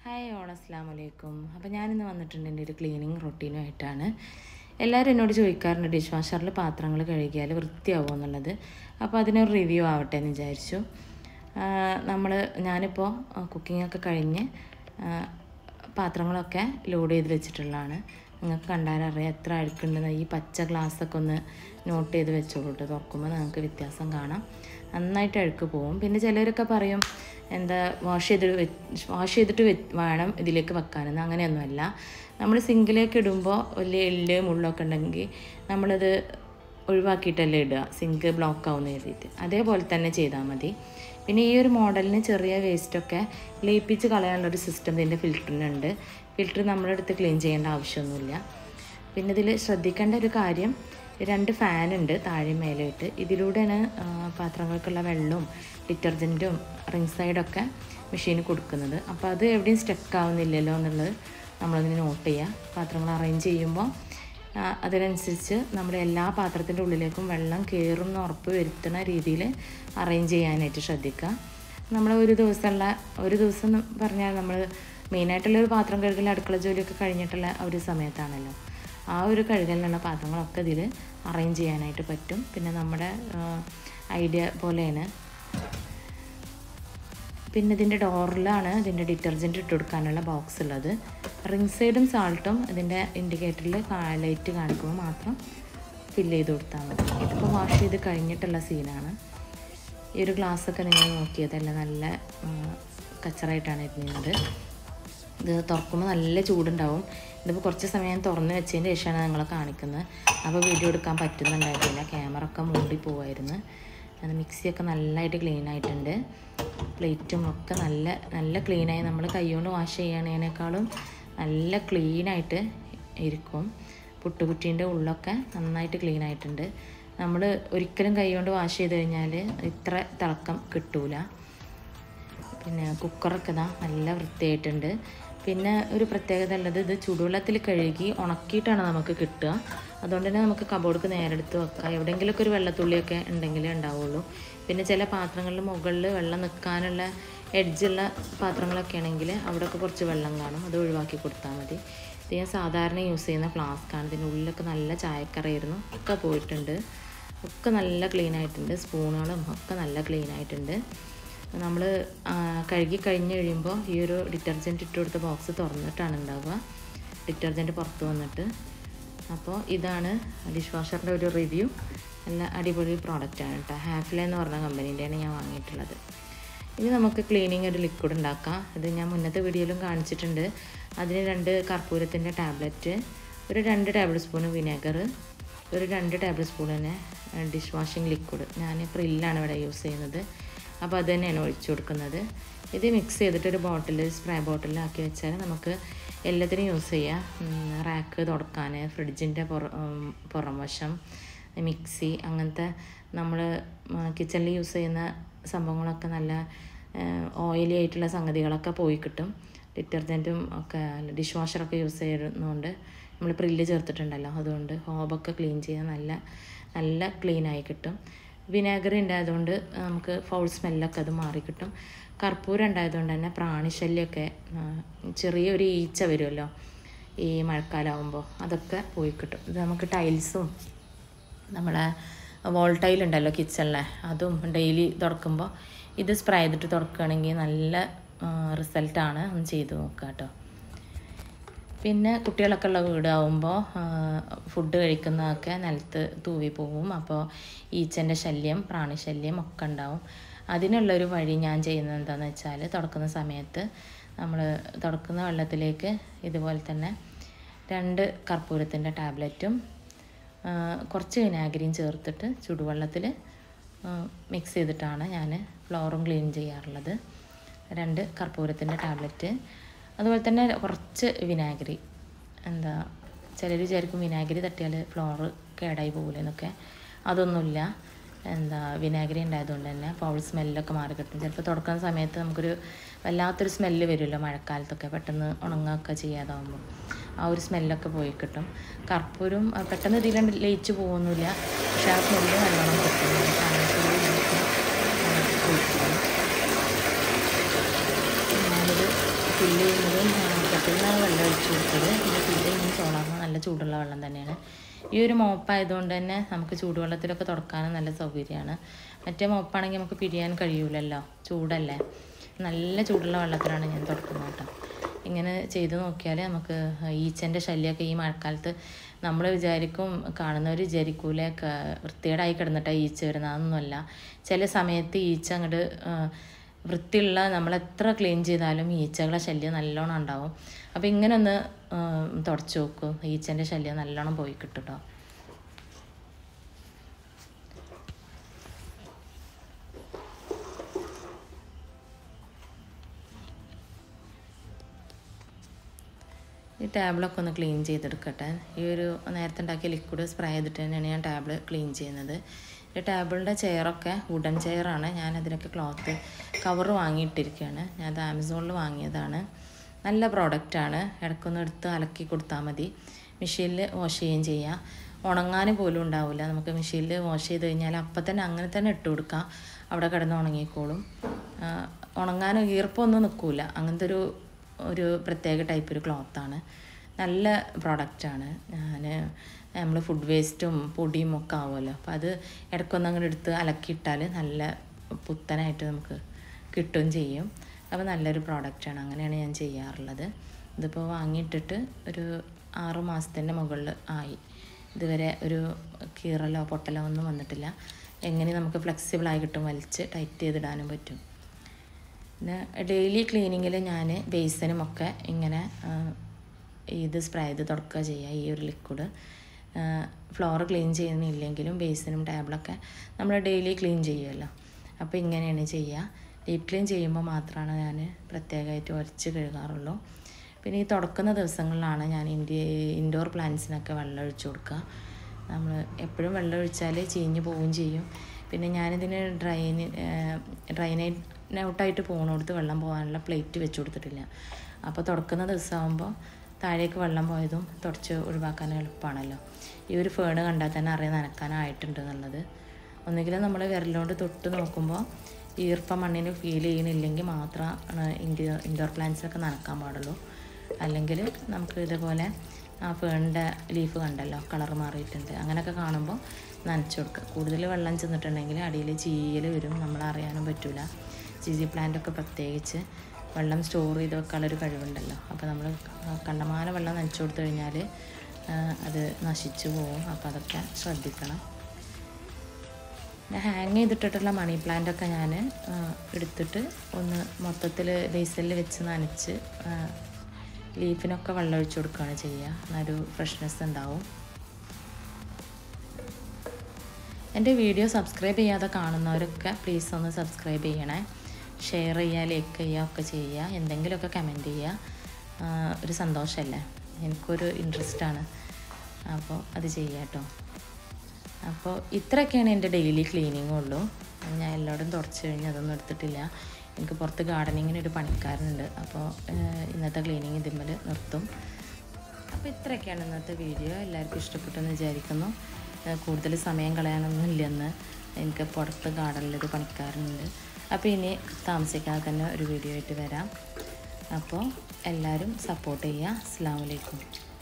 Hi all അസ്സാം വലൈക്കും അപ്പോൾ ഞാനിന്ന് വന്നിട്ടുണ്ട് എൻ്റെ ഒരു ക്ലീനിങ് റൊട്ടീനുമായിട്ടാണ് എല്ലാവരും എന്നോട് ചോദിക്കാറുണ്ട് ഡിഷ് വാഷറിൽ പാത്രങ്ങൾ കഴുകിയാൽ വൃത്തിയാവുമോ എന്നുള്ളത് അപ്പോൾ അതിനൊരു റിവ്യൂ ആവട്ടെ എന്ന് വിചാരിച്ചു നമ്മൾ ഞാനിപ്പോൾ കുക്കിങ്ങൊക്കെ കഴിഞ്ഞ് ആ, പാത്രങ്ങളൊക്കെ ലോഡ് ചെയ്ത് വെച്ചിട്ടുള്ളതാണ് നിങ്ങൾക്ക് കണ്ടാലറിയാം എത്ര അഴുക്കുണ്ടെന്ന് ഈ പച്ച ഗ്ലാസ്സൊക്കെ ഒന്ന് നോട്ട് ചെയ്ത് വെച്ചോളൂ കേട്ടോ തുറക്കുമ്പോൾ നിങ്ങൾക്ക് വ്യത്യാസം കാണാം നന്നായിട്ട് അഴുക്ക് പോവും പിന്നെ ചിലരൊക്കെ പറയും എന്താ വാഷ് ചെയ്തിട്ട് വാഷ് ചെയ്തിട്ട് വെ- വേണം ഇതിലേക്ക് വെക്കാനെന്ന് അങ്ങനെയൊന്നുമല്ല നമ്മൾ സിങ്കിലേക്ക് ഇടുമ്പോൾ വലിയ എല്ല് മുള്ളൊക്കെ ഉണ്ടെങ്കിൽ നമ്മളത് ഒഴിവാക്കിയിട്ടല്ലേ ഇടുക സിങ്ക് ബ്ലോക്ക് ആവുന്ന കരുതിയിട്ട് അതേപോലെ തന്നെ ചെയ്താൽ മതി പിന്നെ ഈ ഒരു മോഡലിന് ചെറിയ വേസ്റ്റൊക്കെ ലയിപ്പിച്ച് കളയാനുള്ളൊരു സിസ്റ്റം ഇതിൻ്റെ ഫിൽറ്ററിനുണ്ട് ഫിൽറ്റർ നമ്മളെടുത്ത് ക്ലീൻ ചെയ്യേണ്ട ആവശ്യമൊന്നുമില്ല പിന്നെ ഇതിൽ ശ്രദ്ധിക്കേണ്ട ഒരു കാര്യം രണ്ട് ഫാനുണ്ട് താഴെ മേലെയിട്ട് ഇതിലൂടെയാണ് ആ, പാത്രങ്ങൾക്കുള്ള വെള്ളവും ഡിറ്റർജൻറ്റും റിങ് സൈഡൊക്കെ മെഷീന് കൊടുക്കുന്നത് അപ്പോൾ അത് എവിടെയും സ്റ്റക്ക് ആവുന്നില്ലല്ലോ എന്നുള്ളത് നമ്മളതിന് നോട്ട് ചെയ്യുക പാത്രങ്ങൾ അറേഞ്ച് ചെയ്യുമ്പോൾ ആ, അതിനനുസരിച്ച് നമ്മുടെ എല്ലാ പാത്രത്തിൻ്റെ ഉള്ളിലേക്കും വെള്ളം കയറും എന്ന് ഉറപ്പ് വരുത്തുന്ന രീതിയിൽ അറേഞ്ച് ചെയ്യാനായിട്ട് ശ്രദ്ധിക്കുക നമ്മൾ ഒരു ദിവസമുള്ള ഒരു ദിവസം എന്ന് പറഞ്ഞാൽ നമ്മൾ മെയിനായിട്ടുള്ള ഒരു പാത്രം കഴുകൽ അടുക്കള ജോലിയൊക്കെ കഴിഞ്ഞിട്ടുള്ള ആ ഒരു സമയത്താണല്ലോ ആ ഒരു കഴുകലിനുള്ള പാത്രങ്ങളൊക്കെ ഇതിൽ അറേഞ്ച് ചെയ്യാനായിട്ട് പറ്റും പിന്നെ നമ്മുടെ ഐഡിയ പോലെയാണ് പിന്നെ ഇതിൻ്റെ ഡോറിലാണ് ഇതിൻ്റെ ഡിറ്റർജൻറ്റ് ഇട്ട് കൊടുക്കാനുള്ള ബോക്സ് ഉള്ളത് റിങ് സൈഡും സാൾട്ടും ഇതിൻ്റെ ഇൻഡിക്കേറ്ററിൽ ലൈറ്റ് കാണിക്കുമ്പോൾ മാത്രം ഫില്ല് ചെയ്ത് കൊടുത്താൽ മതി ഇതിപ്പോൾ വാഷ് ചെയ്ത് കഴിഞ്ഞിട്ടുള്ള സീനാണ് ഈ ഒരു ഗ്ലാസ്സൊക്കെ നിങ്ങൾ നോക്കിയതല്ല നല്ല ആ, കച്ചറായിട്ടാണ് ഇരുന്നത് ഇത് തുറക്കുമ്പോൾ നല്ല ചൂടുണ്ടാവും ഇതിപ്പോൾ കുറച്ച് സമയം തുറന്ന് വെച്ചതിന് ശേഷമാണ് നിങ്ങളെ കാണിക്കുന്നത് അപ്പോൾ വീഡിയോ എടുക്കാൻ പറ്റുന്നുണ്ടായിരുന്നില്ല ക്യാമറ ഒക്കെ മൂടി പോവായിരുന്നു അത് മിക്സിയൊക്കെ നല്ലതായിട്ട് ക്ലീൻ ആയിട്ടുണ്ട് പ്ലേറ്റും ഒക്കെ നല്ല നല്ല ക്ലീനായി നമ്മൾ കൈകൊണ്ട് വാഷ് ചെയ്യുന്നതിനേക്കാളും നല്ല ക്ലീനായിട്ട് ഇരിക്കും പുട്ടുകുട്ടീൻ്റെ ഉള്ളൊക്കെ നന്നായിട്ട് ക്ലീൻ ആയിട്ടുണ്ട് നമ്മൾ ഒരിക്കലും കൈകൊണ്ട് വാഷ് ചെയ്ത് കഴിഞ്ഞാൽ ഇത്ര തിളക്കം കിട്ടൂല പിന്നെ കുക്കറൊക്കെ ഇതാ നല്ല വൃത്തിയായിട്ടുണ്ട് പിന്നെ ഒരു പ്രത്യേകത ഉള്ളത് ഇത് ചുടുവെള്ളത്തിൽ കഴുകി ഉണക്കിയിട്ടാണ് നമുക്ക് കിട്ടുക അതുകൊണ്ട് തന്നെ നമുക്ക് കബോർഡ്ക്ക് നേരെടുത്ത് വെക്കാം എവിടെയെങ്കിലുമൊക്കെ ഒരു വെള്ളത്തുള്ളിയൊക്കെ ഉണ്ടെങ്കിലേ ഉണ്ടാവുള്ളൂ പിന്നെ ചില പാത്രങ്ങളിൽ മുകളിൽ വെള്ളം നിൽക്കാനുള്ള എഡ്ജുള്ള പാത്രങ്ങളൊക്കെ ആണെങ്കിൽ അവിടെയൊക്കെ കുറച്ച് വെള്ളം കാണും അത് ഒഴിവാക്കി കൊടുത്താൽ മതി ഇത് ഞാൻ സാധാരണ യൂസ് ചെയ്യുന്ന ഫ്ലാസ്ക്കാണ് ഇതിൻ്റെ ഉള്ളിലൊക്കെ നല്ല ചായക്കറയായിരുന്നു ഒക്കെ പോയിട്ടുണ്ട് ഒക്കെ നല്ല ക്ലീൻ ആയിട്ടുണ്ട് സ്പൂണുകളും ഒക്കെ നല്ല ക്ലീൻ ആയിട്ടുണ്ട് നമ്മൾ കഴുകി കഴിഞ്ഞ് കഴിയുമ്പോൾ ഈ ഒരു ഡിറ്റർജൻറ്റ് ഇട്ട് കൊടുത്ത ബോക്സ് തുറന്നിട്ടാണ് ഉണ്ടാവുക ഡിറ്റർജൻറ്റ് പുറത്ത് വന്നിട്ട് അപ്പോൾ ഇതാണ് ഡിഷ് വാഷറിൻ്റെ ഒരു റിവ്യൂ നല്ല അടിപൊളി പ്രോഡക്റ്റാണ് കേട്ടോ ഹാഫില എന്ന് പറഞ്ഞ കമ്പനീൻ്റെയാണ് ഞാൻ വാങ്ങിയിട്ടുള്ളത് ഇനി നമുക്ക് ക്ലീനിങ് ഒരു ലിക്വിഡ് ഉണ്ടാക്കാം ഇത് ഞാൻ മുന്നത്തെ വീഡിയോയിലും കാണിച്ചിട്ടുണ്ട് അതിന് രണ്ട് കർപ്പൂരത്തിൻ്റെ ടാബ്ലറ്റ് ഒരു രണ്ട് ടേബിൾ സ്പൂൺ വിനെഗർ ഒരു രണ്ട് ടേബിൾ സ്പൂൺ തന്നെ ഡിഷ് വാഷിംഗ് ലിക്വിഡ് ഞാൻ പ്രില്ലാണ് ഇവിടെ യൂസ് ചെയ്യുന്നത് അപ്പോൾ അത് തന്നെയാണ് ഒഴിച്ചു കൊടുക്കുന്നത് ഇത് മിക്സ് ചെയ്തിട്ട് ഒരു ബോട്ടിൽ സ്പ്രേ ബോട്ടിലാക്കി വെച്ചാൽ നമുക്ക് എല്ലാത്തിനും യൂസ് ചെയ്യാം റാക്ക് തുടക്കാൻ ഫ്രിഡ്ജിൻ്റെ പുറ ഉം, പുറം വശം മിക്സി അങ്ങനത്തെ നമ്മൾ കിച്ചണിൽ യൂസ് ചെയ്യുന്ന സംഭവങ്ങളൊക്കെ നല്ല ഓയിലി ആയിട്ടുള്ള സംഗതികളൊക്കെ പോയി കിട്ടും ഡിറ്റർജൻറ്റും ഒക്കെ ഡിഷ് വാഷറൊക്കെ യൂസ് ചെയ്യുന്നതുകൊണ്ട് നമ്മൾ പ്രില്ല് ചേർത്തിട്ടുണ്ടല്ലോ അതുകൊണ്ട് ഹോബൊക്കെ ക്ലീൻ ചെയ്യാൻ നല്ല നല്ല ക്ലീൻ ആയി കിട്ടും വിനാഗിരി ഉണ്ടായതുകൊണ്ട് നമുക്ക് ഫൗൾ സ്മെല്ലൊക്കെ അത് മാറി കിട്ടും കർപ്പൂരം ഉണ്ടായതുകൊണ്ട് തന്നെ പ്രാണിശല്യമൊക്കെ ആ, ചെറിയൊരു ഈച്ച വരുമല്ലോ ഈ മഴക്കാലമാകുമ്പോൾ അതൊക്കെ പോയി കിട്ടും ഇത് നമുക്ക് ടൈൽസും നമ്മളെ വോൾ ടൈൽ ഉണ്ടല്ലോ കിച്ചണിലെ അതും ഡെയിലി തുടക്കുമ്പോൾ ഇത് സ്പ്രേ ചെയ്തിട്ട് തുടക്കുകയാണെങ്കിൽ നല്ല റിസൾട്ടാണ് ഒന്ന് ചെയ്ത് നോക്കുക കേട്ടോ പിന്നെ കുട്ടികളൊക്കെ ഉള്ള വീടാവുമ്പോൾ ഫുഡ് കഴിക്കുന്നതൊക്കെ നിലത്ത് തൂവി പോവും അപ്പോൾ ഈച്ചൻ്റെ ശല്യം പ്രാണിശല്യം ഒക്കെ ഉണ്ടാവും അതിനുള്ളൊരു വഴി ഞാൻ ചെയ്യുന്നത് എന്താണെന്ന് വെച്ചാൽ തുടക്കുന്ന സമയത്ത് നമ്മൾ തുടക്കുന്ന വെള്ളത്തിലേക്ക് ഇതുപോലെ തന്നെ രണ്ട് കർപ്പൂരത്തിൻ്റെ ടാബ്ലറ്റും ആ, കുറച്ച് വിനാഗിരിയും ചേർത്തിട്ട് ചുടുവെള്ളത്തിൽ മിക്സ് ചെയ്തിട്ടാണ് ഞാൻ ഫ്ലോറും ക്ലീൻ ചെയ്യാറുള്ളത് രണ്ട് കർപ്പൂരത്തിൻ്റെ ടാബ്ലറ്റ് അതുപോലെ തന്നെ കുറച്ച് വിനാഗിരി എന്താ ചിലർ വിചാരിക്കും വിനാഗിരി തട്ടിയാൽ ഫ്ലോറ് കേടായി പോകില്ല എന്നൊക്കെ അതൊന്നുമില്ല എന്താ വിനാഗിരി ഉണ്ടായതുകൊണ്ട് തന്നെ പൗൾ സ്മെല്ലൊക്കെ മാറി കിട്ടും ചിലപ്പോൾ തുടക്കുന്ന സമയത്ത് നമുക്കൊരു വല്ലാത്തൊരു സ്മെല്ല് വരുമല്ലോ മഴക്കാലത്തൊക്കെ പെട്ടെന്ന് ഉണങ്ങുകയൊക്കെ ചെയ്യാതാവുമ്പോൾ ആ ഒരു സ്മെല്ലൊക്കെ പോയി കിട്ടും കർപ്പൂരം ആ, പെട്ടെന്ന് ഇതിലാണ്ട് ലയിച്ച് പോകുന്നില്ല പക്ഷെ ആ സ്മെല്ല് നല്ലോണം കിട്ടും ചായപ്പൊടി ഇതൊക്കെ, ആ, ഒഴിച്ചിട്ടുണ്ട്. ഞാനിത് ഫില്ല് ചെയ്യുന്നതും കെട്ടിലാണ് വെള്ളം ഒഴിച്ചു കൊടുത്തത് പിന്നെ ഫില്ല് ചെയ്യുന്നത് സോളാറിന് നല്ല ചൂടുള്ള വെള്ളം തന്നെയാണ് ഈ ഒരു മോപ്പായതുകൊണ്ട് തന്നെ നമുക്ക് ചൂടുവെള്ളത്തിലൊക്കെ തുടക്കാനും നല്ല സൗകര്യമാണ് മറ്റേ മോപ്പാണെങ്കിൽ നമുക്ക് പിരിയാൻ കഴിയൂലല്ലോ ചൂടല്ലേ നല്ല ചൂടുള്ള വെള്ളത്തിലാണ് ഞാൻ തുടക്കുന്നത് കേട്ടോ ഇങ്ങനെ ചെയ്ത് നോക്കിയാൽ നമുക്ക് ഈച്ചൻ്റെ ശല്യമൊക്കെ ഈ മഴക്കാലത്ത് നമ്മൾ വിചാരിക്കും കാണുന്നവർ വിചാരിക്കൂലേ ക- വൃത്തികേടായി കിടന്നിട്ടാണ് ഈച്ച വരുന്നത് അതൊന്നുമല്ല ചില സമയത്ത് ഈച്ച അങ്ങോട്ട് വൃത്തിയുള്ള നമ്മൾ എത്ര ക്ലീൻ ചെയ്താലും ഈച്ചകളെ ശല്യം നല്ലോണം ഉണ്ടാവും അപ്പോൾ ഇങ്ങനെ ഒന്ന് തുടച്ച് നോക്കൂ ഈച്ചൻ്റെ ശല്യം നല്ലോണം പോയി കിട്ടും കേട്ടോ ഈ ടാബിളൊക്കെ ഒന്ന് ക്ലീൻ ചെയ്തെടുക്കട്ടെ ഈ ഒരു നേരത്തെ ഉണ്ടാക്കിയ ലിക്വിഡ് സ്പ്രേ ചെയ്തിട്ട് തന്നെയാണ് ഞാൻ ടാബിൾ ക്ലീൻ ചെയ്യുന്നത് ഈ ടേബിളിൻ്റെ ചെയറൊക്കെ വുഡൻ ചെയറാണ് ഞാൻ അതിനൊക്കെ ക്ലോത്ത് കവർ വാങ്ങിയിട്ടിരിക്കുകയാണ് ഞാൻ അത് ആമസോണിൽ വാങ്ങിയതാണ് നല്ല പ്രോഡക്റ്റാണ് ഇടയ്ക്കൊന്ന് എടുത്ത് അലക്കി കൊടുത്താൽ മതി മെഷീനിൽ വാഷ് ചെയ്യുകയും ചെയ്യാം ഉണങ്ങാൻ പോലും ഉണ്ടാവില്ല നമുക്ക് മെഷീനിൽ വാഷ് ചെയ്ത് കഴിഞ്ഞാൽ അപ്പം തന്നെ അങ്ങനെ തന്നെ ഇട്ട് കൊടുക്കാം അവിടെ കിടന്ന് ഉണങ്ങിക്കോളും ആ, ഉണങ്ങാൻ ഈർപ്പമൊന്നും നിൽക്കില്ല അങ്ങനത്തെ ഒരു ഒരു പ്രത്യേക ടൈപ്പ് ഒരു ക്ലോത്താണ് നല്ല പ്രോഡക്റ്റാണ് ഞാൻ നമ്മൾ ഫുഡ് വേസ്റ്റും പൊടിയും ഒക്കെ ആവുമല്ലോ അപ്പോൾ അത് ഇടയ്ക്കൊന്ന് അങ്ങോട്ട് എടുത്ത് അലക്കിയിട്ടാൽ നല്ല പുത്തനായിട്ട് നമുക്ക് കിട്ടുകയും ചെയ്യും അപ്പോൾ നല്ലൊരു പ്രോഡക്റ്റാണ് അങ്ങനെയാണ് ഞാൻ ചെയ്യാറുള്ളത് ഇതിപ്പോൾ വാങ്ങിയിട്ടിട്ട് ഒരു ആറു മാസത്തിൻ്റെ മുകളിൽ ആയി ഇതുവരെ ഒരു കീറലോ പൊട്ടലോ ഒന്നും വന്നിട്ടില്ല എങ്ങനെ നമുക്ക് ഫ്ലെക്സിബിളായി കിട്ടും വലിച്ച് ടൈറ്റ് ചെയ്തിടാനും പറ്റും പിന്നെ ഡെയിലി ക്ലീനിങ്ങിൽ ഞാൻ ബേസിനുമൊക്കെ ഇങ്ങനെ ആ, ഇത് സ്പ്രേ ചെയ്ത് തുടക്കുക ചെയ്യുക ഈ ഒരു ലിക്വിഡ് ഫ്ലോർ ക്ലീൻ ചെയ്യുന്നില്ലെങ്കിലും ബേസിനും ടേബിളൊക്കെ നമ്മൾ ഡെയിലി ക്ലീൻ ചെയ്യുമല്ലോ അപ്പോൾ ഇങ്ങനെയാണ് ചെയ്യുക ഡീപ്പ് ക്ലീൻ ചെയ്യുമ്പോൾ മാത്രമാണ് ഞാൻ പ്രത്യേകമായിട്ട് ഉരച്ച് കഴുകാറുള്ളൂ പിന്നെ ഈ തുടക്കുന്ന ദിവസങ്ങളിലാണ് ഞാൻ ഇൻഡി ഇൻഡോർ പ്ലാന്റ്സിനൊക്കെ വെള്ളം ഒഴിച്ചു കൊടുക്കുക നമ്മൾ എപ്പോഴും വെള്ളം ഒഴിച്ചാൽ ചീഞ്ഞ് പോവുകയും ചെയ്യും പിന്നെ ഞാനിതിന് ഡ്രൈന് ഡ്രൈനേജ് ഔട്ടായിട്ട് പോകണോടത്ത് വെള്ളം പോകാനുള്ള പ്ലേറ്റ് വെച്ച് കൊടുത്തിട്ടില്ല അപ്പോൾ തുടക്കുന്ന ദിവസമാകുമ്പോൾ താഴേക്ക് വെള്ളം പോയതും തുടച്ച് ഒഴിവാക്കാൻ എളുപ്പമാണല്ലോ ഈ ഒരു ഫേണ് കണ്ടാൽ തന്നെ അറിയാൻ നനക്കാനായിട്ടുണ്ട് എന്നുള്ളത് ഒന്നുകിൽ നമ്മൾ വിരലുകൊണ്ട് തൊട്ട് നോക്കുമ്പോൾ ഈർപ്പം മണ്ണിന് ഫീൽ ചെയ്യുന്നില്ലെങ്കിൽ മാത്രമാണ് ഇൻഡോർ ഇൻഡോർ പ്ലാന്റ്സൊക്കെ നനക്കാൻ പാടുള്ളൂ അല്ലെങ്കിൽ നമുക്ക് ഇതുപോലെ ആ ഫേണിൻ്റെ ലീഫ് കണ്ടല്ലോ കളർ മാറിയിട്ടുണ്ട് അങ്ങനെയൊക്കെ കാണുമ്പോൾ നനച്ചു കൊടുക്കുക കൂടുതൽ വെള്ളം ചെന്നിട്ടുണ്ടെങ്കിൽ അടിയിൽ ചീയൽ വരും നമ്മൾ അറിയാനും പറ്റില്ല ചീസി പ്ലാന്റൊക്കെ പ്രത്യേകിച്ച് വെള്ളം സ്റ്റോർ ചെയ്ത് വെക്കാനുള്ളൊരു കഴിവുണ്ടല്ലോ അപ്പോൾ നമ്മൾ കണ്ടമാന വെള്ളം നനച്ചു കൊടുത്തു കഴിഞ്ഞാൽ ആ, അത് നശിച്ചു പോകും അപ്പോൾ അതൊക്കെ ശ്രദ്ധിക്കണം പിന്നെ ഹാങ് ചെയ്തിട്ടിട്ടുള്ള മണി പ്ലാന്റ് ഒക്കെ ഞാൻ എടുത്തിട്ട് ഒന്ന് മൊത്തത്തിൽ ബേസിൽ വെച്ച് നനച്ച് ആ, ലീഫിനൊക്കെ വെള്ളം ഒഴിച്ചു കൊടുക്കുകയാണ് ചെയ്യുക എന്നൊരു ഫ്രഷ്നെസ് ഉണ്ടാവും എൻ്റെ വീഡിയോ സബ്സ്ക്രൈബ് ചെയ്യാതെ കാണുന്നവരൊക്കെ പ്ലീസ് ഒന്ന് സബ്സ്ക്രൈബ് ചെയ്യണേ ഷെയർ ചെയ്യുക ലൈക്ക് ചെയ്യുക ഒക്കെ ചെയ്യുക എന്തെങ്കിലുമൊക്കെ കമൻറ്റ് ചെയ്യുക ആ, ഒരു സന്തോഷമല്ലേ എനിക്കൊരു ഇൻട്രസ്റ്റാണ് അപ്പോൾ അത് ചെയ്യുക കേട്ടോ അപ്പോൾ ഇത്രയൊക്കെയാണ് എൻ്റെ ഡെയിലി ക്ലീനിങ് ഉള്ളൂ അത് ഞാൻ എല്ലായിടും തുടച്ച് കഴിഞ്ഞ് അതൊന്നും എടുത്തിട്ടില്ല എനിക്ക് പുറത്ത് ഗാർഡനിങ്ങിന് ഒരു പണിക്കാരനുണ്ട് അപ്പോൾ ഏഹ്, ഇന്നത്തെ ക്ലീനിങ് ഇതിന്മേൽ നിർത്തും അപ്പോൾ ഇത്രയൊക്കെയാണ് ഇന്നത്തെ വീഡിയോ എല്ലാവർക്കും ഇഷ്ടപ്പെട്ടെന്ന് വിചാരിക്കുന്നു ഏഹ്, കൂടുതൽ സമയം കളയാനൊന്നും ഇല്ലെന്ന് എനിക്ക് പുറത്ത് ഗാർഡനിൽ ഒരു പണിക്കാരനുണ്ട് അപ്പോൾ ഇനി താമസിക്കാതെ തന്നെ ഒരു വീഡിയോ ആയിട്ട് വരാം അപ്പോൾ എല്ലാവരും സപ്പോർട്ട് ചെയ്യുക അസ്സാം വലൈക്കും